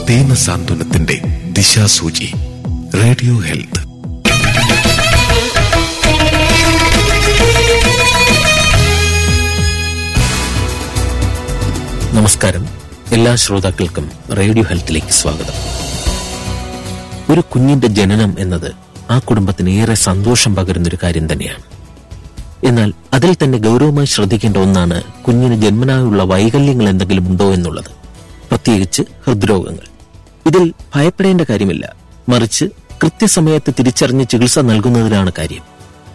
ദീനസാന്ത്വനത്തിന്റെ ദിശാസൂചി radio health നമസ്കാരം എല്ലാ ശ്രോതാക്കൾക്കും റേഡിയോ ഹെൽത്തിലേക്ക് സ്വാഗതം ഒരു കുഞ്ഞിന്റെ ജനനം എന്നത് ആ കുടുംബത്തിന് ഏറെ സന്തോഷം പകരുന്നൊരു കാര്യം തന്നെയാണ് എന്നാൽ അതിൽ തന്നെ ഗൗരവമായി ശ്രദ്ധിക്കേണ്ട ഒന്നാണ് കുഞ്ഞിന് ജന്മനായുള്ള വൈകല്യങ്ങൾ എന്തെങ്കിലും ഉണ്ടോ എന്നുള്ളത് പ്രത്യേകിച്ച് ഹൃദ്രോഗങ്ങൾ ഇതിൽ ഭയപ്പെടേണ്ട കാര്യമില്ല മറിച്ച് കൃത്യസമയത്ത് തിരിച്ചറിഞ്ഞ് ചികിത്സ നൽകുന്നതിലാണ് കാര്യം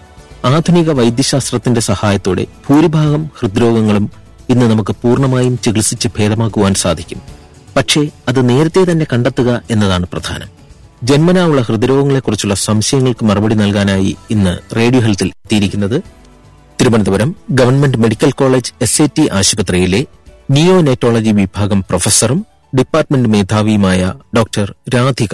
ആധുനിക വൈദ്യശാസ്ത്രത്തിന്റെ സഹായത്തോടെ ഭൂരിഭാഗം ഹൃദ്രോഗങ്ങളും ഇന്ന് നമുക്ക് പൂർണ്ണമായും ചികിത്സിച്ച് ഭേദമാക്കുവാൻ സാധിക്കും പക്ഷേ അത് നേരത്തെ തന്നെ കണ്ടെത്തുക എന്നതാണ് പ്രധാനം ജന്മനാ ഉള്ള ഹൃദ്രോഗങ്ങളെക്കുറിച്ചുള്ള സംശയങ്ങൾക്ക് മറുപടി നൽകാനായി ഇന്ന് റേഡിയോ ഹെൽത്തിൽ എത്തിയിരിക്കുന്നത് Thiruvananthapuram government medical college S T ആശുപത്രിയിലെ നിയോനെറ്റോളജി വിഭാഗം പ്രൊഫസറും ഡിപ്പാർട്ട്മെന്റ് മേധാവിയുമായ ഡോക്ടർ രാധിക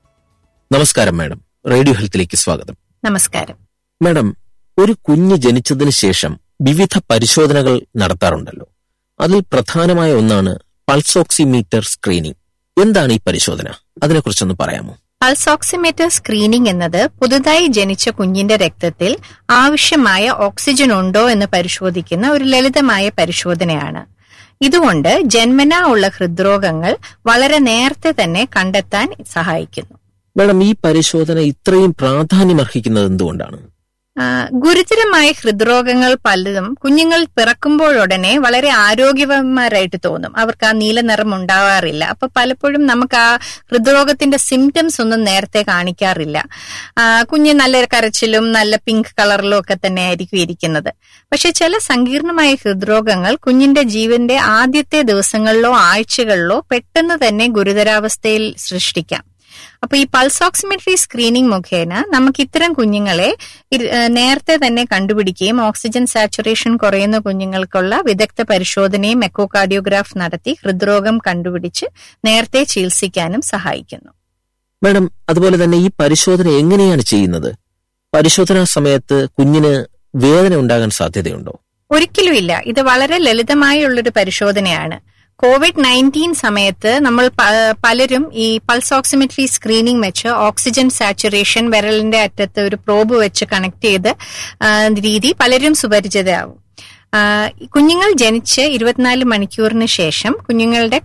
നമസ്കാരം മാഡം റേഡിയോ ഹെൽത്തിലേക്ക് സ്വാഗതം നമസ്കാരം മാഡം ഒരു കുഞ്ഞ് ജനിച്ചതിന് ശേഷം വിവിധ പരിശോധനകൾ നടത്താറുണ്ടല്ലോ അതിൽ പ്രധാനമായ ഒന്നാണ് പൾസ് ഓക്സിമീറ്റർ സ്ക്രീനിംഗ് എന്താണ് ഈ പരിശോധന അതിനെക്കുറിച്ചൊന്ന് പറയാമോ പൾസ് ഓക്സിമീറ്റർ സ്ക്രീനിംഗ് എന്നത് പുതുതായി ജനിച്ച കുഞ്ഞിന്റെ രക്തത്തിൽ ആവശ്യമായ ഓക്സിജൻ ഉണ്ടോ എന്ന് പരിശോധിക്കുന്ന ഒരു ലളിതമായ പരിശോധനയാണ് ഇതുകൊണ്ട് ജന്മനാ ഉള്ള ഹൃദ്രോഗങ്ങൾ വളരെ നേരത്തെ തന്നെ കണ്ടെത്താൻ സഹായിക്കുന്നു മാഡം ഈ പരിശോധന ഇത്രയും പ്രാധാന്യം അർഹിക്കുന്നത് എന്തുകൊണ്ടാണ് ആ, ഗുരുതരമായ ഹൃദ്രോഗങ്ങൾ പലതും കുഞ്ഞുങ്ങൾ പിറക്കുമ്പോഴുടനെ വളരെ ആരോഗ്യവാന്മാരായിട്ട് തോന്നും അവർക്ക് ആ നീല നിറം ഉണ്ടാവാറില്ല അപ്പൊ പലപ്പോഴും നമുക്ക് ആ ഹൃദ്രോഗത്തിന്റെ സിംറ്റംസ് ഒന്നും നേരത്തെ കാണിക്കാറില്ല ആ, കുഞ്ഞ് നല്ല കരച്ചിലും നല്ല പിങ്ക് കളറിലും ഒക്കെ തന്നെ ആയിരിക്കും ഇരിക്കുന്നത് പക്ഷെ ചില സങ്കീർണമായ ഹൃദ്രോഗങ്ങൾ കുഞ്ഞിന്റെ ജീവന്റെ ആദ്യത്തെ ദിവസങ്ങളിലോ ആഴ്ചകളിലോ പെട്ടെന്ന് തന്നെ ഗുരുതരാവസ്ഥയിൽ സൃഷ്ടിക്കാം അപ്പൊ ഈ പൾസ് ഓക്സിമെട്രി സ്ക്രീനിംഗ് മുഖേന നമുക്ക് ഇത്തരം കുഞ്ഞുങ്ങളെ ഇര- ഏഹ് നേരത്തെ തന്നെ കണ്ടുപിടിക്കുകയും ഓക്സിജൻ സാച്ചുറേഷൻ കുറയുന്ന കുഞ്ഞുങ്ങൾക്കുള്ള വിദഗ്ധ പരിശോധനയും എക്കോകാർഡിയോഗ്രാഫ് നടത്തി ഹൃദ്രോഗം കണ്ടുപിടിച്ച് നേരത്തെ ചികിത്സിക്കാനും സഹായിക്കുന്നു മാഡം അതുപോലെ തന്നെ ഈ പരിശോധന എങ്ങനെയാണ് ചെയ്യുന്നത് പരിശോധനാ സമയത്ത് കുഞ്ഞിന് വേദന ഉണ്ടാകാൻ സാധ്യതയുണ്ടോ ഒരിക്കലുമില്ല ഇത് വളരെ ലളിതമായുള്ളൊരു പരിശോധനയാണ് കോവിഡ് നയൻറ്റീൻ സമയത്ത് നമ്മൾ പ- പലരും ഈ പൾസ് ഓക്സിമെട്രി സ്ക്രീനിംഗ് വെച്ച് ഓക്സിജൻ സാച്ചുറേഷൻ വിരലിന്റെ അറ്റത്ത് ഒരു പ്രോബ് വെച്ച് കണക്ട് ചെയ്ത് ആ, രീതി പലരും സുപരിചിതയാവും ആ, കുഞ്ഞുങ്ങൾ ജനിച്ച് ഇരുപത്തിനാല് മണിക്കൂറിന് ശേഷം കുഞ്ഞുങ്ങളുടെ